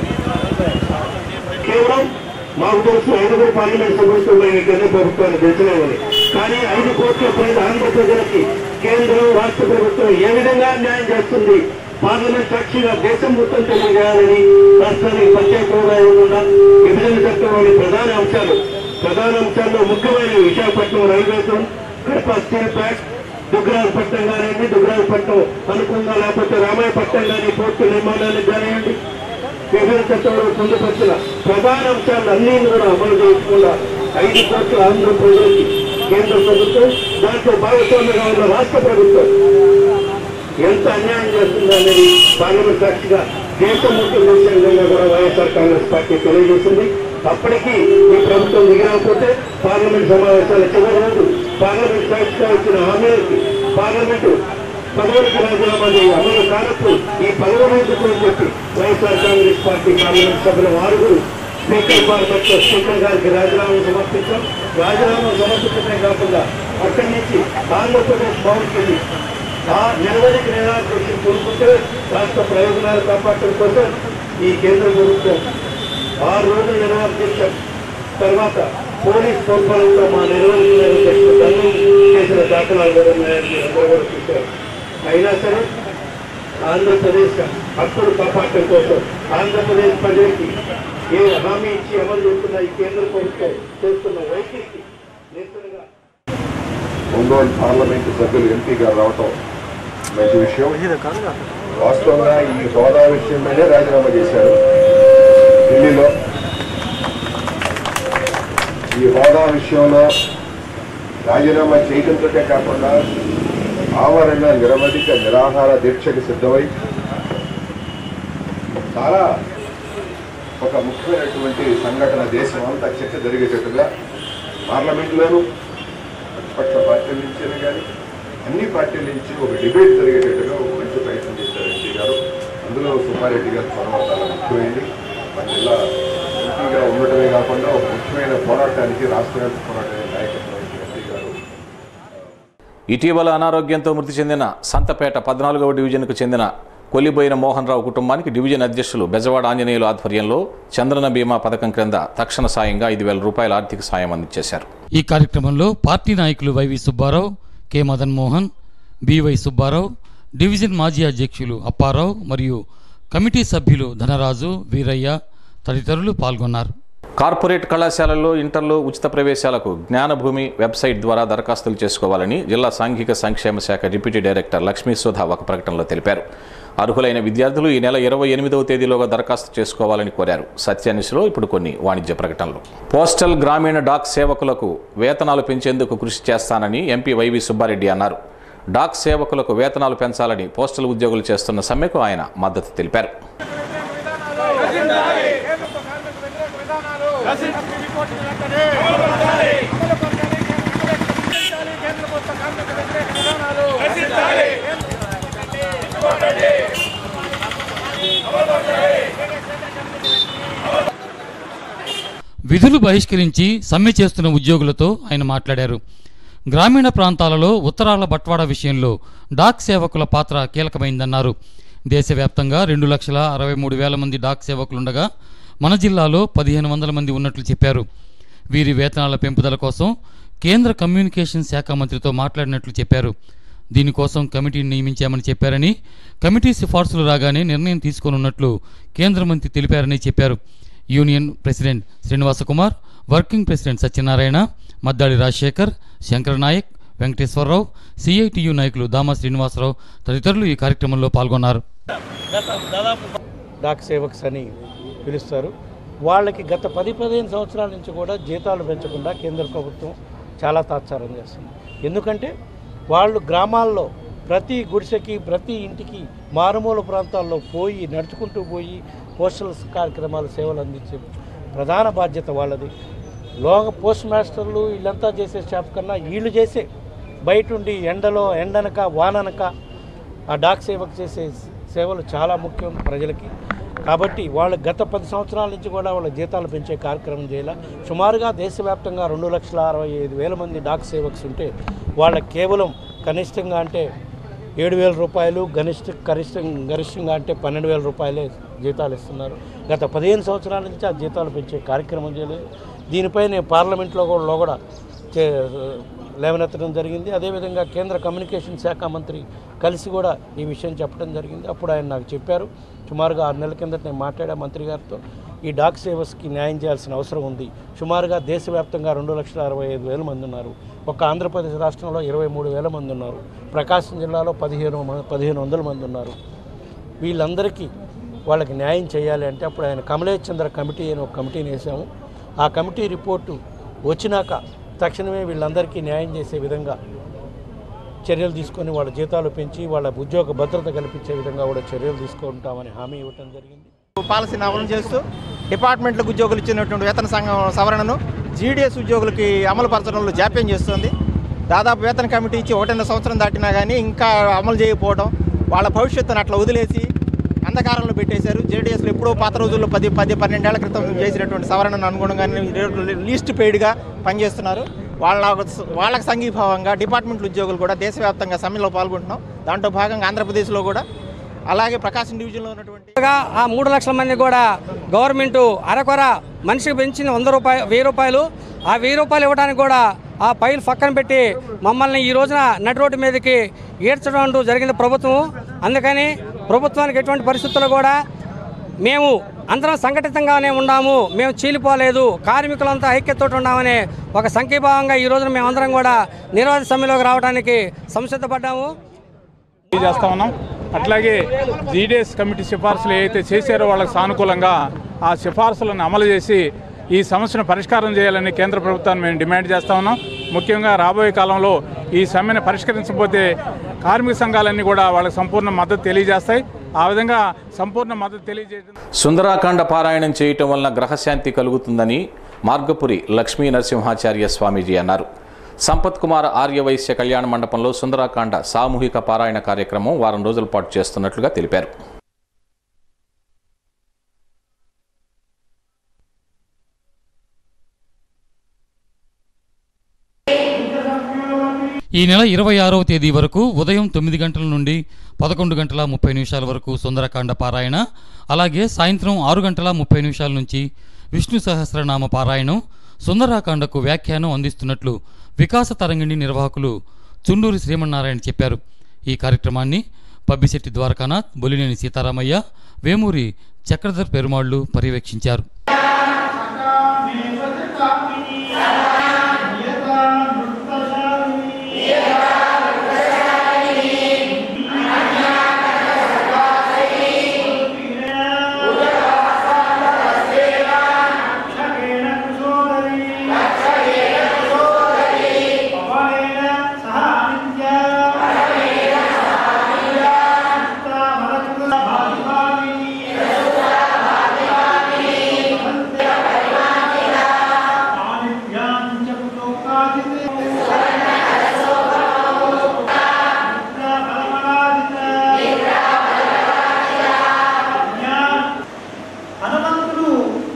కేవలం మాకు తెలుసు ఐదుగురు పార్లమెంట్ సభ్యులతో కేంద్ర ప్రభుత్వాన్ని గెలిచినవని కానీ ఐదు కోట్ల ప్రజల ఆంధ్ర ప్రజలకి కేంద్రం రాష్ట్ర ప్రభుత్వం ఏ విధంగా న్యాయం చేస్తుంది పార్లమెంట్ సాక్షిగా దేశం మొత్తం తెలియజేయాలని రాష్ట్రానికి ప్రత్యేక హోదా ఇవ్వకుండా విభజన చట్టంలోని ప్రధాన అంశాలు ప్రధాన అంశాల్లో ముఖ్యమైన Visakhapatnam railway zone Kadapa steel plant Dugarajapatnam కానివ్వండి దుగ్గరాజపట్నం అనుకుందా లేకపోతే రామాయపట్నం కానీ పోర్టు నిర్మాణానికి కానివ్వండి విభజన చట్టంలో పొందుపరిచిన ప్రధాన అంశాలు అన్ని కూడా అమలు చేయకుండా ఐదు కోట్ల ఆంధ్ర ప్రజలకి కేంద్ర ప్రభుత్వం దాంట్లో భాగస్వామ్యంగా ఉన్న రాష్ట్ర ప్రభుత్వం ఎంత అన్యాయం చేస్తుందో అనేది పార్లమెంట్ సాక్షిగా దేశం మొత్తం చేసే విధంగా కూడా వైఎస్ఆర్ కాంగ్రెస్ పార్టీ తెలియజేసింది అప్పటికి ఈ ప్రభుత్వం దిగిరాకపోతే పార్లమెంట్ సమావేశాల చివరి రోజు పార్లమెంట్ సాక్షిగా ఇచ్చిన హామీలకి పార్లమెంటు పదవులకు రాజీనామా చేయి అమలు కానప్పుడు ఈ పదవులు ఎందుకు అని చెప్పి వైఎస్ఆర్ కాంగ్రెస్ పార్టీ పార్లమెంట్ సభ్యుల ఆరుగురు స్పీకర్ పార్లమెంట్ లో స్పీకర్ గారికి రాజీనామా సమర్పించాం రాజీనామా సమర్పించడమే కాకుండా అక్కడి నుంచి ఆంధ్రప్రదేశ్ భవన్కి ఆ నిరవధిక నిరాకృషి కోరుకుంటే రాష్ట్ర ప్రయోజనాలు కాపాడటం కోసం ఈ కేంద్ర ప్రభుత్వం ఆరు రోజులు నిరాకరించాం తర్వాత పోలీస్ పరిపాలనలో మా నిర్వహించిన దండం చేసిన దాఖలాలు కూడా ఉన్నాయని మీరు అందరూ కూడా చూశారు అయినా సరే ఆంధ్రప్రదేశ్ హక్కులు కాపాడటం కోసం ఆంధ్రప్రదేశ్ ప్రజలకి ఏ హామీ ఇచ్చి అమలు చేస్తున్న ఈ కేంద్ర ప్రభుత్వం చేస్తున్న వైఖరికి నిరసనగా ఒంగోలు పార్లమెంటు సభ్యులు ఎంపీ గారు రావటం మంచి విషయం వాస్తవంగా ఈ హోదా విషయంలోనే రాజీనామా చేశారు ఢిల్లీలో ఈ హోదా విషయంలో రాజీనామా చేయడంతో కాకుండా ఆవరణ నిరవధిక నిరాహార దీక్షకు సిద్ధమై చాలా ఒక ముఖ్యమైనటువంటి సంఘటన దేశం అంతా చర్చ జరిగేటట్టుగా పార్లమెంట్లోనూ ప్రతిపక్ష పార్టీల నుంచి కానీ అన్ని పార్టీల నుంచి ఒక డిబేట్ జరిగేటట్టుగా ఒక మంచి ప్రయత్నం చేశారు ఎంపీ గారు అందులో సుబ్బారెడ్డి గారి చొరవ చాలా ముఖ్యమైంది మన జిల్లా ఎంపీగా ఉండటమే కాకుండా ఒక ముఖ్యమైన పోరాటానికి రాష్ట్ర వ్యాప్త పోరాటానికి నాయకత్వం వహించిన ఎంపీ గారు ఇటీవల అనారోగ్యంతో మృతి చెందిన సంతపేట పద్నాలుగవ డివిజన్కు చెందిన కొల్లిబోయిన మోహన్ రావు కుటుంబానికి డివిజన్ అధ్యక్షులు బెజవాడ ఆంజనేయులు ఆధ్వర్యంలో చంద్రన బీమా పథకం క్రింద తక్షణ సాయంగా ఐదు వేల రూపాయల ఆర్థిక సాయం అందించేశారు ఈ కార్యక్రమంలో పార్టీ నాయకులు YV Subbarao K Madan Mohan BY Subbarao division మాజీ అధ్యక్షులు అప్పారావు మరియు కమిటీ సభ్యులు ధనరాజు వీరయ్య తదితరులు పాల్గొన్నారు కార్పొరేట్ కళాశాలల్లో ఇంటర్లో ఉచిత ప్రవేశాలకు జ్ఞానభూమి వెబ్సైట్ ద్వారా దరఖాస్తులు చేసుకోవాలని జిల్లా సాంఘిక సంక్షేమ శాఖ డిప్యూటీ డైరెక్టర్ లక్ష్మీ సుధా ఒక ప్రకటనలో తెలిపారు అర్హులైన విద్యార్థులు ఈ నెల ఇరవై ఎనిమిదవ తేదీలోగా దరఖాస్తు చేసుకోవాలని కోరారు సత్యాన్నిశలో ఇప్పుడు కొన్ని వాణిజ్య ప్రకటనలు పోస్టల్ గ్రామీణ డాక్ సేవకులకు వేతనాలు పెంచేందుకు కృషి చేస్తానని ఎంపీ వైవి సుబ్బారెడ్డి అన్నారు డాక్ సేవకులకు వేతనాలు పెంచాలని పోస్టల్ ఉద్యోగులు చేస్తున్న సమ్మెకు ఆయన మద్దతు తెలిపారు విధులు బహిష్కరించి సమ్మె చేస్తున్న ఉద్యోగులతో ఆయన మాట్లాడారు గ్రామీణ ప్రాంతాలలో ఉత్తరాల బట్వాడ విషయంలో డాక్ సేవకుల పాత్ర కీలకమైందన్నారు దేశవ్యాప్తంగా రెండు లక్షల అరవై మూడు వేల మంది డాక్ సేవకులుండగా మన జిల్లాలో పదిహేను వందల మంది ఉన్నట్లు చెప్పారు వీరి వేతనాల పెంపుదల కోసం కేంద్ర కమ్యూనికేషన్ శాఖ మంత్రితో మాట్లాడినట్లు చెప్పారు దీనికోసం కమిటీని నియమించామని చెప్పారని కమిటీ సిఫార్సులు రాగానే నిర్ణయం తీసుకోనున్నట్లు కేంద్ర మంత్రి తెలిపారని చెప్పారు union president Srinivasakumar working president Satyanarayana Maddadi Rajasekhar Shankar Nayak Venkateswararao CITU నాయకులు దామా శ్రీనివాసరావు తదితరులు ఈ కార్యక్రమంలో పాల్గొన్నారు డాక్ సేవక్స్ అని పిలుస్తారు వాళ్ళకి గత పది పదిహేను సంవత్సరాల నుంచి కూడా జీతాలు పెంచకుండా కేంద్ర ప్రభుత్వం చాలా తాత్సారం చేస్తుంది ఎందుకంటే వాళ్ళు గ్రామాల్లో ప్రతి గుడిసెకి ప్రతి ఇంటికి మారుమూల ప్రాంతాల్లో పోయి నడుచుకుంటూ పోయి పోస్టల్ కార్యక్రమాలు సేవలు అందించే ప్రధాన బాధ్యత వాళ్ళది లోక పోస్ట్ మాస్టర్లు వీళ్ళంతా చేసే స్టాఫ్ కన్నా వీళ్ళు చేసే బయట ఉండి ఎండలో ఎండనక వాననక ఆ డాక్ సేవకు చేసే సేవలు చాలా ముఖ్యం ప్రజలకి కాబట్టి వాళ్ళు గత పది సంవత్సరాల నుంచి కూడా వాళ్ళ జీతాలు పెంచే కార్యక్రమం చేయాల సుమారుగా దేశవ్యాప్తంగా రెండు లక్షల అరవై ఐదు వేల మంది డాక్ సేవక్స్ ఉంటే వాళ్ళకి కేవలం కనిష్టంగా అంటే ఏడు వేల రూపాయలు గనిష్ట గరిష్టం గరిష్టంగా అంటే పన్నెండు వేల రూపాయలే జీతాలు ఇస్తున్నారు గత పదిహేను సంవత్సరాల నుంచి ఆ జీతాలు పెంచే కార్యక్రమం చేయలేదు దీనిపై నేను పార్లమెంట్లో కూడా కూడా చే లేవనెత్తడం జరిగింది అదేవిధంగా కేంద్ర కమ్యూనికేషన్ శాఖ మంత్రి కలిసి కూడా ఈ విషయం చెప్పడం జరిగింది అప్పుడు ఆయన నాకు చెప్పారు సుమారుగా ఆరు నెలల కిందట నేను మాట్లాడా మంత్రి గారితో ఈ డాక్ సేవస్కి న్యాయం చేయాల్సిన అవసరం ఉంది సుమారుగా దేశవ్యాప్తంగా రెండు లక్షల అరవై ఐదు వేల మంది ఉన్నారు ఒక ఆంధ్రప్రదేశ్ రాష్ట్రంలో ఇరవై మూడు వేల మంది ఉన్నారు ప్రకాశం జిల్లాలో పదిహేను మ- పదిహేను వందల మంది ఉన్నారు వీళ్ళందరికీ వాళ్ళకి న్యాయం చేయాలి అంటే అప్పుడు ఆయన కమలేష్ చంద్ర కమిటీ అని ఒక కమిటీని వేసాము ఆ కమిటీ రిపోర్టు వచ్చినాక తక్షణమే వీళ్ళందరికీ న్యాయం చేసే విధంగా చర్యలు తీసుకొని వాళ్ళ జీతాలు పెంచి వాళ్ళ ఉద్యోగ భద్రత కల్పించే విధంగా కూడా చర్యలు తీసుకుంటామని హామీ ఇవ్వటం జరిగింది పాలసీని అమలు చేస్తూ డిపార్ట్మెంట్లకు ఉద్యోగులు ఇచ్చినటువంటి వేతన సంఘం సవరణను జీడీఎస్ ఉద్యోగులకి అమలు పరచడంలో జాప్యం చేస్తుంది దాదాపు వేతన కమిటీ ఇచ్చి ఒకటిన్నర సంవత్సరం దాటినా కానీ ఇంకా అమలు చేయకపోవడం వాళ్ళ భవిష్యత్తును అట్లా వదిలేసి అంధకారంలో పెట్టేశారు జేడీఎస్లో ఎప్పుడో పాత రోజుల్లో పది పది పన్నెండేళ్ల క్రితం చేసినటువంటి సవరణను అనుగుణంగానే లీస్ట్ పెయిడ్గా పనిచేస్తున్నారు వాళ్ళ వాళ్ళకి సంఘీభావంగా డిపార్ట్మెంట్ ఉద్యోగులు కూడా దేశవ్యాప్తంగా సమ్మెలో పాల్గొంటున్నాం దాంట్లో భాగంగా ఆంధ్రప్రదేశ్లో కూడా అలాగే ప్రకాశం డివిజన్లో ఉన్నటువంటి గా ఆ మూడు లక్షల మంది కూడా గవర్నమెంట్ అరకొర మనిషికి పెంచింది వంద రూపాయలు వెయ్యి రూపాయలు ఆ వెయ్యి రూపాయలు ఇవ్వడానికి కూడా ఆ ఫైల్ పక్కన పెట్టి మమ్మల్ని ఈ రోజున నడి రోడ్డు మీదకి ఈడ్చడం అంటూ జరిగింది ప్రభుత్వం అందుకని ప్రభుత్వానికి ఎటువంటి పరిస్థితుల్లో కూడా మేము అందరం సంఘటితంగానే ఉన్నాము మేము చీలిపోలేదు కార్మికులంతా ఐక్యతతో ఉన్నామని ఒక సంఘీభావంగా ఈ రోజున మేమందరం కూడా నిరోధ సమ్మెలోకి రావడానికి సంసిద్ధపడ్డాము చేస్తా ఉన్నాం అట్లాగే జీడీఎస్ కమిటీ సిఫార్సులు ఏవైతే చేశారో వాళ్ళకి సానుకూలంగా ఆ సిఫార్సులను అమలు చేసి ఈ సమస్యను పరిష్కారం చేయాలని కేంద్ర ప్రభుత్వాన్ని మేము డిమాండ్ చేస్తా ఉన్నాం ముఖ్యంగా రాబోయే కాలంలో ఈ సమ్మెను పరిష్కరించకపోతే కార్మిక సంఘాలన్నీ కూడా వాళ్ళకి సంపూర్ణ మద్దతు తెలియజేస్తాయి ఆ విధంగా సంపూర్ణ మద్దతు తెలియజేయడం సుందరాకాండ పారాయణం చేయటం వలన గ్రహశాంతి కలుగుతుందని మార్గపురి లక్ష్మీ నరసింహాచార్య స్వామీజీ అన్నారు సంపత్ కుమార్ ఆర్యవైశ్య కళ్యాణ మండపంలో సుందరాకాండ సామూహిక పారాయణ కార్యక్రమం వారం రోజుల పాటు చేస్తున్నట్లుగా తెలిపారు ఈ నెల ఇరవై ఆరవ తేదీ వరకు ఉదయం తొమ్మిది గంటల నుండి పదకొండు గంటల ముప్పై నిమిషాల వరకు సుందరకాండ పారాయణ అలాగే సాయంత్రం ఆరు గంటల ముప్పై నిమిషాల నుంచి విష్ణు సహస్రనామ పారాయణం సుందరాకాండకు వ్యాఖ్యానం అందిస్తున్నట్లు వికాస తరంగిణి నిర్వాహకులు చుండూరి శ్రీమన్నారాయణ చెప్పారు ఈ కార్యక్రమాన్ని పబ్బిశెట్టి ద్వారకానాథ్ బొలినేని సీతారామయ్య వేమూరి చక్రధర్ పెరుమాళ్లు పర్యవేక్షించారు హనుమంతుడు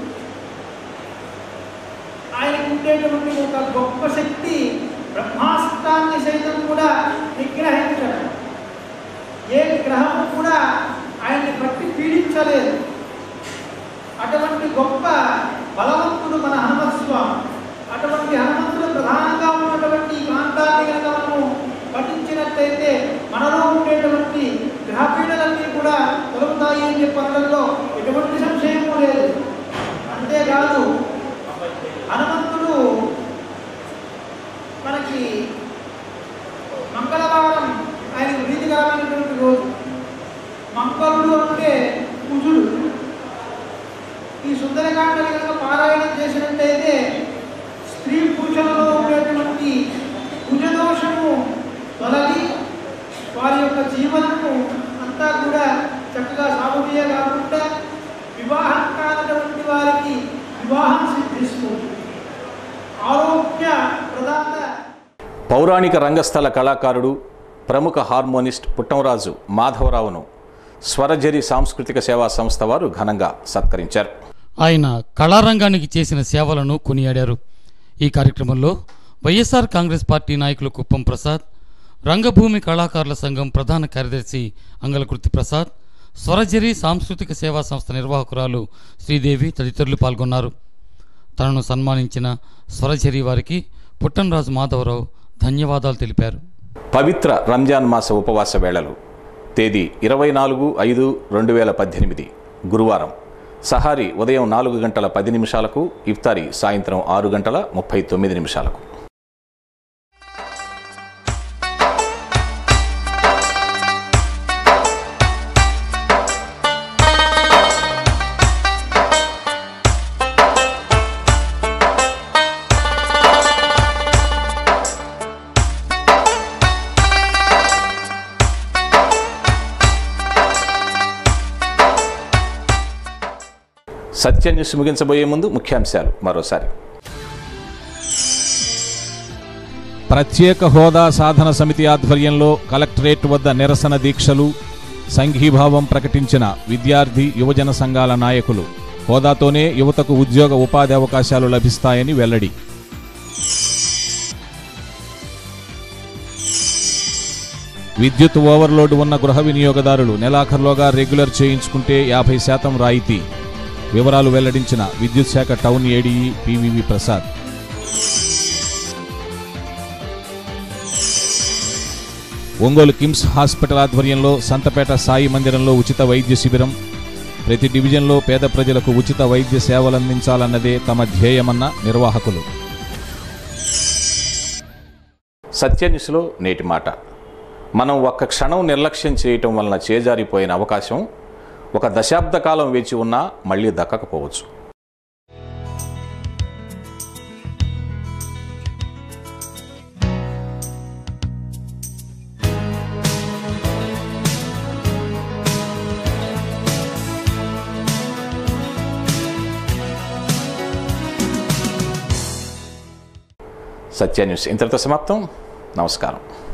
ఆయనకు ఉండేటువంటి ఒక గొప్ప శక్తి బ్రహ్మాస్త్రాన్ని సైతం కూడా నిగ్రహించడం ఏ గ్రహము కూడా ఆయన్ని పట్టి పీడించలేదు అటువంటి గొప్ప బలవంతుడు మన హనుమత్ స్వామి అటువంటి హనుమంతుడు ప్రధానంగా ఉన్నటువంటి ఈ కాంతాన్ని కనుక మనము పఠించినట్లయితే మనలో ఉండేటువంటి గ్రహపీడలన్నీ కూడా తొలగుతాయి అని చెప్పడంలో ఎటువంటి సంశయము లేదు అంతేకాదు హనుమంతుడు మనకి మంగళవారం ఆయన ప్రీతికరమైనటువంటి రోజు మంగళుడు అంటే కుజుడు ఈ సుందరకాండని కనుక పారాయణం చేసినట్టయితే స్త్రీ పురుషులలో ఉండేటువంటి కుజదోషము తొలగి వారి యొక్క జీవనము అంతా కూడా చక్కగా సాగుతీయ కాకుండా వివాహం కానటువంటి వారికి వివాహం సిద్ధిస్తుంది ఆరోగ్య ప్రదాత పౌరాణిక రంగస్థల కళాకారుడు ప్రముఖ హార్మోనిస్ట్ పుట్టంరాజు మాధవరావును స్వరజరి సాంస్కృతిక సేవా సంస్థ వారు ఘనంగా సత్కరించారు ఆయన కళారంగానికి చేసిన సేవలను కొనియాడారు ఈ కార్యక్రమంలో వైఎస్ఆర్ కాంగ్రెస్ పార్టీ నాయకులు కుప్పం ప్రసాద్ రంగభూమి కళాకారుల సంఘం ప్రధాన కార్యదర్శి అంగలకృతి ప్రసాద్ స్వరజరి సాంస్కృతిక సేవా సంస్థ నిర్వాహకురాలు శ్రీదేవి తదితరులు పాల్గొన్నారు తనను సన్మానించిన స్వరజరి వారికి పుట్టంరాజు మాధవరావు ధన్యవాదాలు తెలిపారు పవిత్ర రంజాన్ మాస ఉపవాస వేళలు తేదీ ఇరవై నాలుగు ఐదు రెండు వేల పద్దెనిమిది గురువారం సహారీ ఉదయం నాలుగు గంటల పది నిమిషాలకు ఇఫ్తారీ సాయంత్రం ఆరు గంటల ముప్పై తొమ్మిది నిమిషాలకు సత్య న్యూస్ ముగించబోయే ముందు ముఖ్యాంశాలు మరోసారి ప్రత్యేక హోదా సాధన సమితి ఆధ్వర్యంలో కలెక్టరేట్ వద్ద నిరసన దీక్షలు సంఘీభావం ప్రకటించిన విద్యార్థి యువజన సంఘాల నాయకులు హోదాతోనే యువతకు ఉద్యోగ ఉపాధి అవకాశాలు లభిస్తాయని వెల్లడి విద్యుత్ ఓవర్లోడ్ ఉన్న గృహ వినియోగదారులు నెలాఖరులోగా రెగ్యులర్ చేయించుకుంటే యాభై శాతం రాయితీ వివరాలు వెల్లడించిన విద్యుత్ శాఖ town ADE PVV Prasad Ongole KIMS hospital ఆధ్వర్యంలో సంతపేట సాయి మందిరంలో ఉచిత వైద్య శిబిరం ప్రతి డివిజన్లో పేద ప్రజలకు ఉచిత వైద్య సేవలందించాలన్నదే తమ ధ్యేయమన్న నిర్వాహకులు సత్య న్యూస్లో నేటి మాట మనం ఒక్క క్షణం నిర్లక్ష్యం చేయటం వలన చేజారిపోయిన అవకాశం ఒక దశాబ్ద కాలం వేచి ఉన్నా మళ్ళీ దక్కకపోవచ్చు సత్య న్యూస్ ఇంతటితో సమాప్తం నమస్కారం